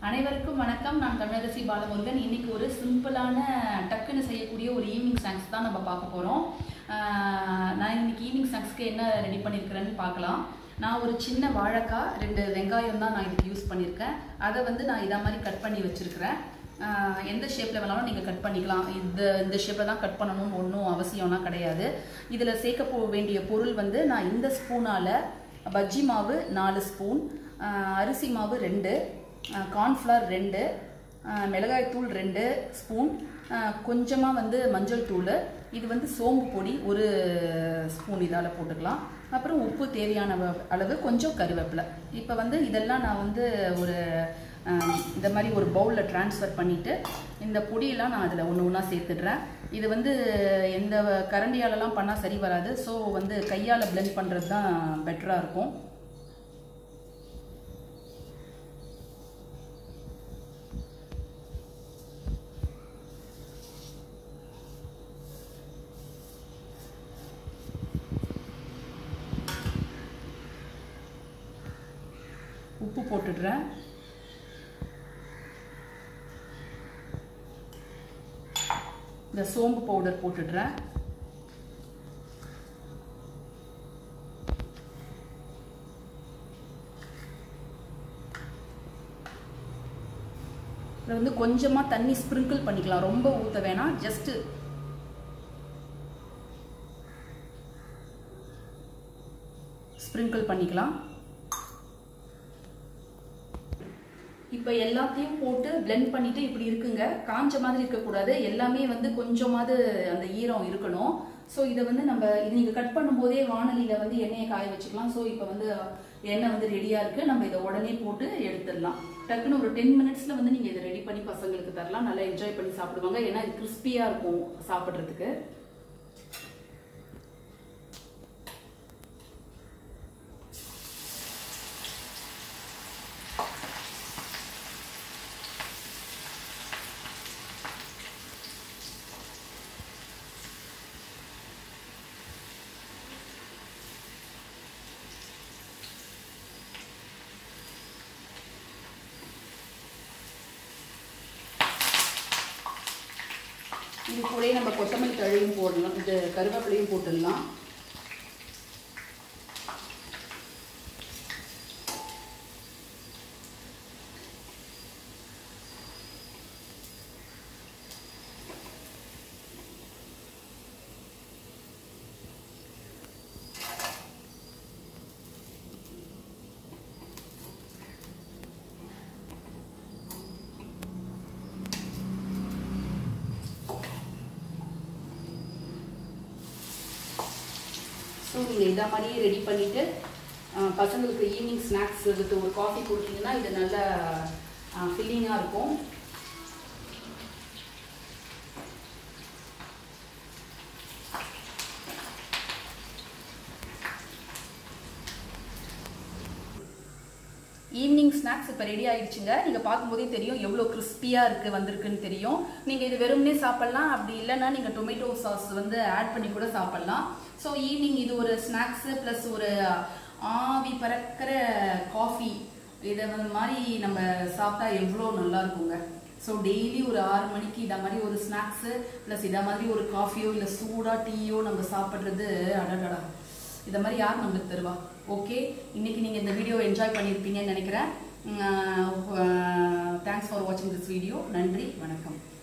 அனைவருக்கும் வணக்கம் நான் தமிழரசி பாலமுருகன் இன்னைக்கு ஒரு சிம்பிளான டக்குன்னு செய்யக்கூடிய ஒரு ஈவினிங் ஸ்நாக்ஸ் தான் நம்ம பார்க்க போகிறோம் நான் இன்னைக்கு ஈவினிங் ஸ்நாக்ஸ்க்கு என்ன ரெடி பண்ணியிருக்கிறேன்னு பார்க்கலாம் நான் ஒரு சின்ன வாழைக்காய் ரெண்டு வெங்காயம் தான் நான் இதுக்கு யூஸ் பண்ணியிருக்கேன் அதை வந்து நான் இதை மாதிரி கட் பண்ணி வச்சுருக்கிறேன் எந்த ஷேப்பில் வேணாலும் நீங்கள் கட் பண்ணிக்கலாம் இந்த இந்த ஷேப்பில் தான் கட் பண்ணணும்னு ஒன்றும் அவசியம்லாம் கிடையாது இதில் சேர்க்க போ வேண்டிய பொருள் வந்து நான் இந்த ஸ்பூனால் பஜ்ஜி மாவு நாலு ஸ்பூன் அரிசி மாவு ரெண்டு கார்ன்ஃப்ளவர் ரெண்டு மிளகாய் தூள் ரெண்டு ஸ்பூன் கொஞ்சமாக வந்து மஞ்சள் தூள் இது வந்து சோம்பு பொடி ஒரு ஸ்பூன் இதால் போட்டுக்கலாம் அப்புறம் உப்பு தேவையான வ- அளவு கொஞ்சம் கருவேப்பிலை இப்போ வந்து இதெல்லாம் நான் வந்து ஒரு ஆஹ், இந்த மாதிரி ஒரு பவுலில் ட்ரான்ஸ்ஃபர் பண்ணிவிட்டு இந்த பொடியெல்லாம் நான் அதில் ஒன்று ஒன்றா சேர்த்துடுறேன் இது வந்து எந்த கரண்டியாலலாம் பண்ணால் சரி வராது ஸோ வந்து கையால் blend பண்ணுறது தான் பெட்டராக இருக்கும் உப்பு போட்டுடுறேன் இந்த சோம்பு பவுடர் போட்டுடுறேன் இதில் வந்து கொஞ்சமாக தண்ணி ஸ்ப்ரிங்கிள் பண்ணிக்கலாம் ரொம்ப ஊற்ற வேணாம் ஜஸ்ட்டு ஸ்ப்ரிங்கிள் பண்ணிக்கலாம் இப்போ எல்லாத்தையும் போட்டு blend பண்ணிட்டு இப்படி இருக்குங்க காஞ்ச மாதிரி இருக்கக்கூடாது எல்லாமே வந்து கொஞ்சமாவது அந்த ஈரம் இருக்கணும் ஸோ இதை வந்து நம்ம இது நீங்கள் கட் பண்ணும்போதே வானலியில் வந்து எண்ணெயை காய வச்சுக்கலாம் ஸோ இப்போ வந்து எண்ணெய் வந்து ரெடியாக இருக்குது நம்ம இதை உடனே போட்டு எடுத்துடலாம் டக்குன்னு ஒரு டென் மினிட்ஸில் வந்து நீங்கள் இதை ரெடி பண்ணி பசங்களுக்கு தரலாம் நல்லா என்ஜாய் பண்ணி சாப்பிடுவாங்க ஏன்னா இது கிறிஸ்பியாக இருக்கும் சாப்பிட்றதுக்கு இது கூடயே நம்ம கொத்தமல்லி தழையும் போடலாம் இது கருவேப்பிலையும் போட்டுடலாம் ஸோ நீங்கள் இதை மாதிரியே ரெடி பண்ணிவிட்டு பசங்களுக்கு ஈவினிங் ஸ்நாக்ஸ் வித் ஒரு காஃபி கொடுத்தீங்கன்னா இது நல்ல ஃபில்லிங்காக இருக்கும் ஈவினிங் ஸ்நாக்ஸ் இப்போ ரெடி ஆயிடுச்சுங்க நீங்கள் பார்க்கும்போதே தெரியும் எவ்வளோ கிறிஸ்பியாக இருக்குது வந்திருக்குன்னு தெரியும் நீங்கள் இது வெறுமனே சாப்பிட்லாம் அப்படி இல்லைன்னா நீங்கள் டொமேட்டோ சாஸ் வந்து ஆட் பண்ணி கூட சாப்பிட்லாம் ஸோ ஈவினிங் இது ஒரு ஸ்நாக்ஸு ப்ளஸ் ஒரு ஆவி பறக்கிற காஃபி இதை வந்து மாதிரி நம்ம சாப்பிட்டா எவ்வளோ நல்லா இருக்குங்க ஸோ டெய்லி ஒரு ஆறு மணிக்கு இதை மாதிரி ஒரு ஸ்நாக்ஸு ப்ளஸ் இதை மாதிரி ஒரு காஃபியோ இல்லை சூடாக டீயோ நம்ம சாப்பிட்றது அடடடா இதை மாதிரி யார் நம்மளுக்கு தருவா ஓகே இன்னைக்கு நீங்கள் இந்த வீடியோ என்ஜாய் பண்ணியிருப்பீங்கன்னு நினைக்கிறேன் தேங்க்ஸ் ஃபார் வாட்சிங் திஸ் வீடியோ நன்றி வணக்கம்